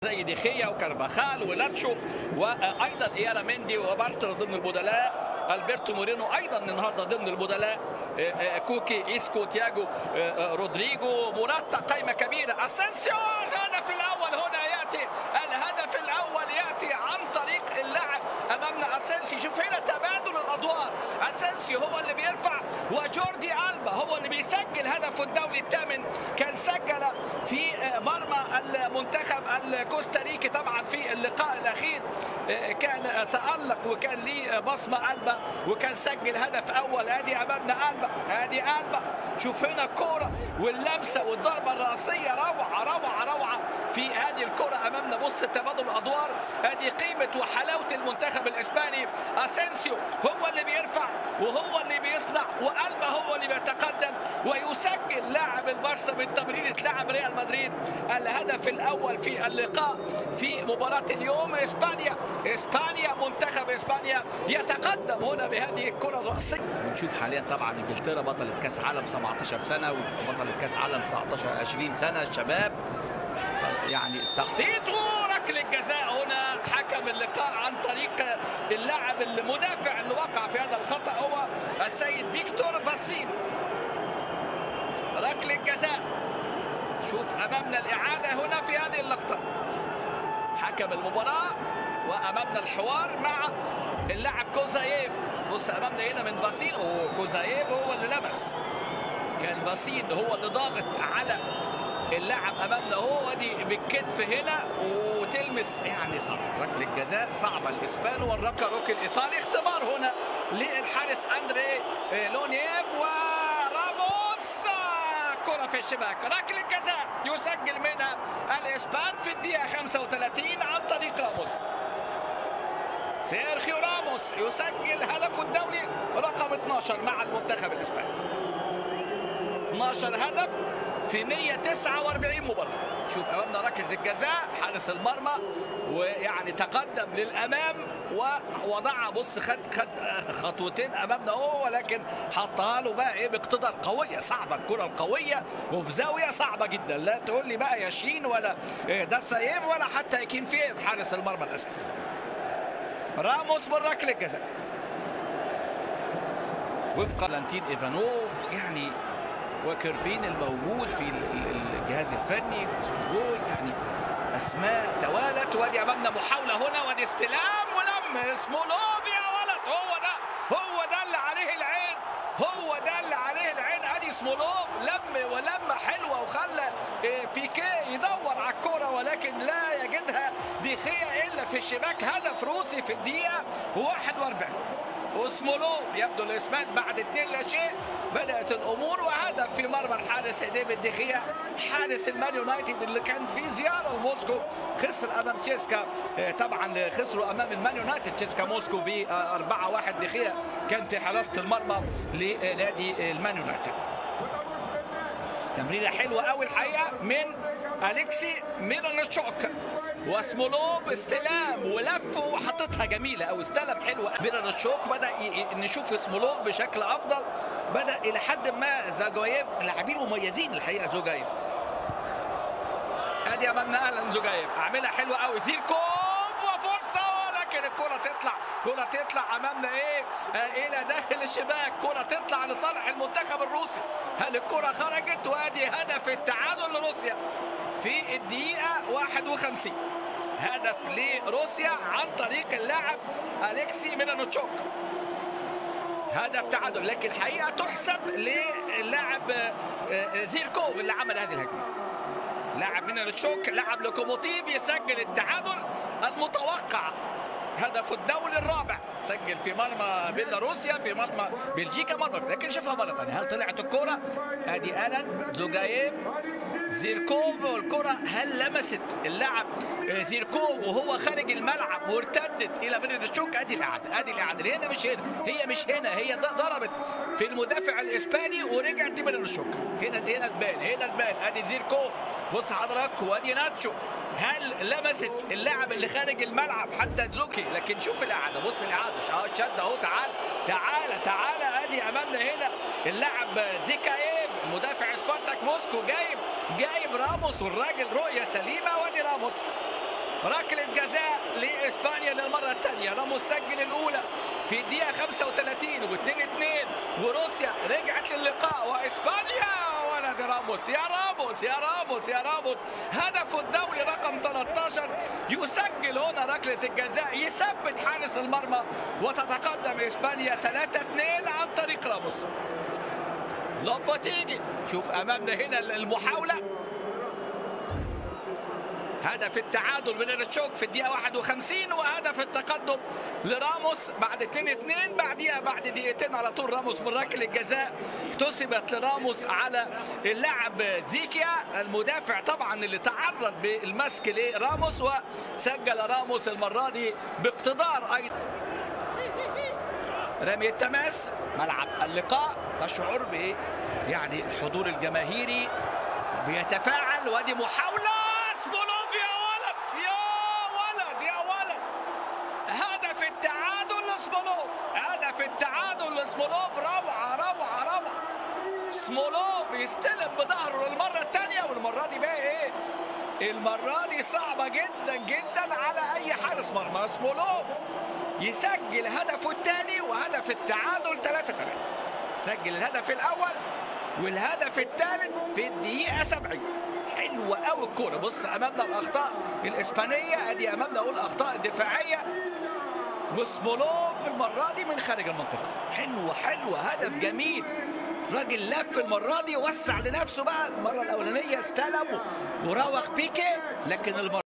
زي ديخيا وكارفاخال وناتشو وايضا ايالا مندي وبارتر ضمن البدلاء البرتو مورينو ايضا النهارده ضمن البدلاء كوكي ايسكو تياجو رودريجو موراتا قائمه كبيره اسensio الهدف الاول هنا ياتي الهدف الاول ياتي عن طريق اللاعب امامنا اسensio شوف هنا تبادل الادوار اسensio هو اللي بيرفع وجوردي البا هو اللي بيسجل هدفه الدولي الثامن كان سجل في مرمى المنتخب الكوستاريكي طبعا في اللقاء الاخير كان تالق وكان ليه بصمه البا وكان سجل هدف اول ادي امامنا البا ادي البا شوف هنا الكوره واللمسه والضربه الراسيه روعه روعه روعه في هذه الكره امامنا بص تبادل الادوار ادي قيمه وحلاوه المنتخب الاسباني اسensio هو اللي بيرفع وهو اللي بيصنع والبا هو اللي بيتقدم ويسجل لاعب البارسا من تمريره لاعب ريال مدريد الهدف الاول في اللقاء في مباراه اليوم اسبانيا اسبانيا منتخب اسبانيا يتقدم هنا بهذه الكره الراسيه بنشوف حاليا طبعا انجلترا بطله كاس عالم 17 سنه وبطله كاس عالم 19 20 سنه الشباب يعني تخطيط وركله جزاء هنا حكم اللقاء عن طريق اللاعب المدافع اللي وقع في هذا الخطا هو السيد فيكتور فاسين ركله جزاء شوف امامنا الاعاده هنا في هذه اللقطه حكم المباراه وامامنا الحوار مع اللاعب كوزايب بص امامنا هنا من باسين وكوزايب هو اللي لمس كان باسين هو اللي ضاغط على اللاعب امامنا هو دي بالكتف هنا وتلمس يعني صعب ركله جزاء صعبه الاسبان والركا روكي الايطالي اختبار هنا للحارس اندري لونييف وراموس كرة في الشباك ركله جزاء يسجل منها الاسبان في الدقيقه 35 عن طريق راموس سيرخيو راموس يسجل هدفه الدولي رقم 12 مع المنتخب الاسباني 12 هدف في 149 مباراة شوف أمامنا ركلة الجزاء حارس المرمى ويعني تقدم للأمام ووضعها بص خد خد خطوتين أمامنا هو ولكن حطها له بقى إيه باقتدار قوية صعبة الكرة القوية وفي زاوية صعبة جدا لا تقول لي بقى ياشين ولا داسايف ولا حتى يكين فيف حارس المرمى الأساسي راموس بالركلة الجزاء وفق لانتين ايفانوف يعني وكربين الموجود في الجهاز الفني وسكوفوي يعني اسماء توالت وادي امامنا محاوله هنا وادي استلام ولم سمولوف يا ولد هو ده هو ده اللي عليه العين هو ده اللي عليه العين ادي سمولوف لم ولم حلوه وخلى بيكيه يدور على الكوره ولكن لا يجدها ديخيا الا في الشباك هدف روسي في الدقيقه 41 وسمولو يبدو الاسبان بعد اثنين لا شيء بدات الامور وهدف في مرمى الحارس ديفيد ديخيا حارس المان يونايتد اللي كان في زياره لموسكو خسر امام تشيسكا طبعا خسروا امام المان يونايتد تشيسكا موسكو ب 4 1 ديخيا كان في حراسه المرمى لنادي المان يونايتد تمريره حلوه قوي الحقيقه من اليكسي ميرونتشوك وسمولوف استلام ولف وحطتها جميله او استلم حلو ميرونتشوك بدا نشوف سمولوف بشكل افضل بدا الى حد ما زاجويف لاعبين مميزين الحقيقه زوجايف ادي امامنا الان زوجايف عاملها حلوه قوي زيركوف وفرصه ولكن الكره تطلع كره تطلع امامنا ايه آه الى داخل الشباك كره تطلع لصالح المنتخب الروسي هل الكره خرجت وادي هدف التعادل لروسيا في الدقيقه 51 هدف لروسيا عن طريق اللاعب اليكسي ميرانوتشوك هدف تعادل لكن حقيقه تحسب للاعب زيركوف اللي عمل هذه الهجمه لاعب ميرانوتشوك لاعب لوكوموتيف يسجل التعادل المتوقع هدف الدولي الرابع سجل في مرمى بيلاروسيا في مرمى بلجيكا مرمى لكن شوفها مره ثانيه هل طلعت الكره ادي الان زوجايف زيركوف والكره هل لمست اللاعب زيركوف وهو خارج الملعب وارتدت الى بيرنشوك ادي الاعاده ادي الاعاده هنا مش هنا هي مش هنا هي ضربت في المدافع الاسباني ورجعت بيرنشوك هنا هنا تبان هنا تبان ادي زيركوف بص حضرتك وادي ناتشو هل لمست اللاعب اللي خارج الملعب حتى زوكي لكن شوف الاعاده بص الاعاده اه شد اهو تعال تعال تعال ادي امامنا هنا اللاعب زيكايف مدافع سبارتاك موسكو جايب جايب راموس والراجل رؤيه سليمه وادي راموس ركله جزاء لاسبانيا للمره الثانيه راموس سجل الاولى في الدقيقه 35 و2 2 وروسيا رجعت للقاء واسبانيا ولد راموس يا راموس يا راموس يا راموس هدفه الدولي رقم 13 يسجل هنا ركله الجزاء يثبت حارس المرمى وتتقدم اسبانيا 3 2 عن طريق راموس لوبوتيجي شوف امامنا هنا المحاوله هدف التعادل من التشوك في الدقيقة 51 وهدف التقدم لراموس بعد 2 2 بعديها بعد دقيقتين على طول راموس من ركلة الجزاء احتسبت لراموس على اللاعب زيكيا المدافع طبعا اللي تعرض بالمسك لراموس وسجل راموس المرة دي باقتدار أيضا رمي التماس ملعب اللقاء تشعر ب يعني الحضور الجماهيري بيتفاعل وادي محاولة سمولوف يا ولد يا ولد يا ولد هدف التعادل لسمولوف هدف التعادل لسمولوف روعة روعة روعة سمولوف يستلم بظهره للمرة الثانية والمرة دي بقى ايه المرة دي صعبة جدا جدا على أي حارس مرمى سمولوف يسجل هدفه الثاني وهدف التعادل 3 3 سجل الهدف الأول والهدف الثالث في الدقيقة 70 حلوة قوي الكورة بص أمامنا الأخطاء الإسبانية أدي أمامنا أقول الأخطاء الدفاعية وسمولوف المرة دي من خارج المنطقة حلوة حلوة هدف جميل راجل لف المرة دي وسع لنفسه بقى المرة الأولانية استلم وراوغ بيكي لكن المرة